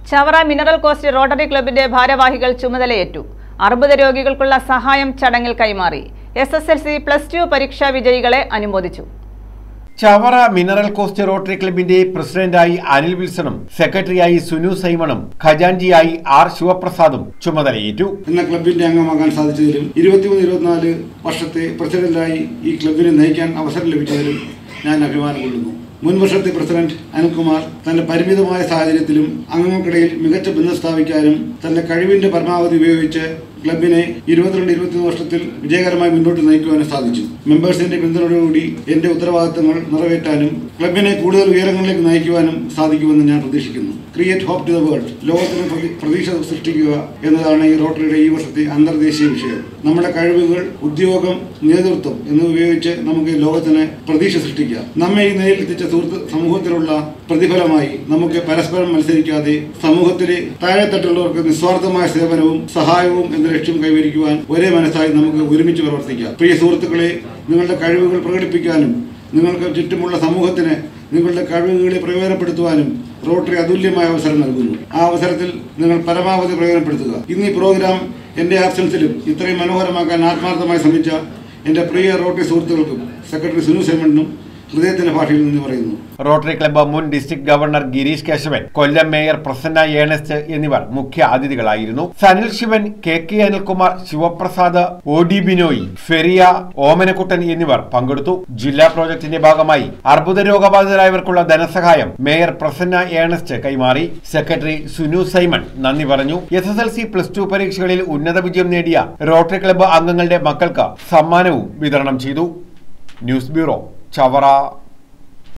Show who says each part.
Speaker 1: Chavara mineral cost rotary ക്ലബിന്റെ ഭാരവാഹികൾ ചുമതലയേറ്റു അർബുദ രോഗികൾക്കുള്ള സഹായം ചടങ്ങിൽ കൈമാറി S S L C plus two പരീക്ഷാ വിജയികളെ അനുമോദിച്ചു
Speaker 2: ചവറ മിനറൽ കോസ്റ്റ് റോട്ടറി ക്ലബിന്റെ പ്രസിഡന്റായി അനിൽ വിൽസണും സെക്രട്ടറിയായി സുനു സൈമണും ഖജാൻജിയായി ആർ ശിവപ്രസാദും ചുമതലയേറ്റു
Speaker 3: എന്ന ക്ലബിന്റെ അംഗമാകാൻ സാധിച്ചതിലും ഇരുപത്തിമൂന്ന് ഇരുപത്തിനാല് വർഷത്തെ പ്രസിഡന്റായി ഈ ക്ലബിനെ നയിക്കാൻ അവസരം ലഭിച്ചതിലും ഞാൻ അഭിമാനം കൊള്ളുന്നു മുൻ വർഷത്തെ പ്രസിഡന്റ് അനിൽകുമാർ തന്റെ പരിമിതമായ സാഹചര്യത്തിലും അംഗങ്ങൾക്കിടയിൽ മികച്ച ബന്ധം സ്ഥാപിക്കാനും തന്റെ കഴിവിന്റെ പരമാവധി ഉപയോഗിച്ച് ക്ലബിനെ ഇരുപത്തിരണ്ട് ഇരുപത്തിമൂന്ന് വർഷത്തിൽ വിജയകരമായി മുന്നോട്ട് നയിക്കുവാനും സാധിച്ചു മെമ്പേഴ്സിന്റെ പിന്തുണയോടുകൂടി എന്റെ ഉത്തരവാദിത്തങ്ങൾ നിറവേറ്റാനും ക്ലബിനെ കൂടുതൽ ഉയരങ്ങളിലേക്ക് നയിക്കുവാനും സാധിക്കുമെന്ന് ഞാൻ പ്രതീക്ഷിക്കുന്നു create hope to the world ലോകത്തിന് പ്രതി- പ്രതീക്ഷ സൃഷ്ടിക്കുക എന്നതാണ് ഈ റോട്ടറിയുടെ ഈ വർഷത്തെ അന്തർദേശീയ വിഷയം നമ്മുടെ കഴിവുകൾ ഉദ്യോഗം നേതൃത്വം എന്നിവ ഉപയോഗിച്ച് നമുക്ക് ലോകത്തിന് പ്രതീക്ഷ സൃഷ്ടിക്കാം നമ്മെ ഈ നിലയിലെത്തിച്ച സുഹൃത്ത് സമൂഹത്തിലുള്ള പ്രതിഫലമായി നമുക്ക് പരസ്പരം മത്സരിക്കാതെ സമൂഹത്തിലെ താഴെത്തട്ടുള്ളവർക്ക് നിസ്വാർത്ഥമായ സേവനവും സഹായവും എന്ന ലക്ഷ്യം കൈവരിക്കുവാൻ ഒരേ മനസ്സായി നമുക്ക് ഒരുമിച്ച് പ്രവർത്തിക്കാം പ്രിയ സുഹൃത്തുക്കളെ നിങ്ങളുടെ കഴിവുകൾ പ്രകടിപ്പിക്കാനും നിങ്ങൾക്ക് ചുറ്റുമുള്ള സമൂഹത്തിന് നിങ്ങളുടെ കഴിവുകളെ പ്രയോജനപ്പെടുത്തുവാനും റോട്ടറി അതുല്യമായ അവസരം നൽകുന്നു ആ അവസരത്തിൽ നിങ്ങൾ പരമാവധി പ്രയോജനപ്പെടുത്തുക ഇന്ന് ഈ പ്രോഗ്രാം എൻ്റെ ആബ്സൻസിലും ഇത്രയും മനോഹരമാക്കാൻ ആത്മാർത്ഥമായി ശ്രമിച്ച എൻ്റെ പ്രിയ റോട്ടറി സുഹൃത്തുക്കൾക്കും സെക്രട്ടറി സുനു സെമണിനും ഹൃദയത്തിന്റെ ഭാഷയിൽ നിന്ന് പറയുന്നു
Speaker 2: റോട്ടറി ക്ലബ്ബ് മുൻ district governor Girish Keshavan Kollam mayor Prasanna Ernest എന്നിവർ മുഖ്യ അതിഥികളായിരുന്നു Sanil Shivan K K Anilkumar Shivaprasad O D Binoy ഫെറിയ ഓമനക്കുട്ടൻ എന്നിവർ പങ്കെടുത്തു ജില്ലാ പ്രോജക്ടിന്റെ ഭാഗമായി അർബുദ രോഗബാധിതരായവർക്കുള്ള ധനസഹായം മേയർ പ്രസന്ന ഏണസ്റ്റ് കൈമാറി സെക്രട്ടറി സുനു സൈമൺ നന്ദി പറഞ്ഞു S S L C plus two പരീക്ഷകളിൽ ഉന്നത വിജയം നേടിയ റോട്ടറി ക്ലബ്ബ് അംഗങ്ങളുടെ മക്കൾക്ക് സമ്മാനവും വിതരണം ചെയ്തു ന്യൂസ് ബ്യൂറോ ചവറ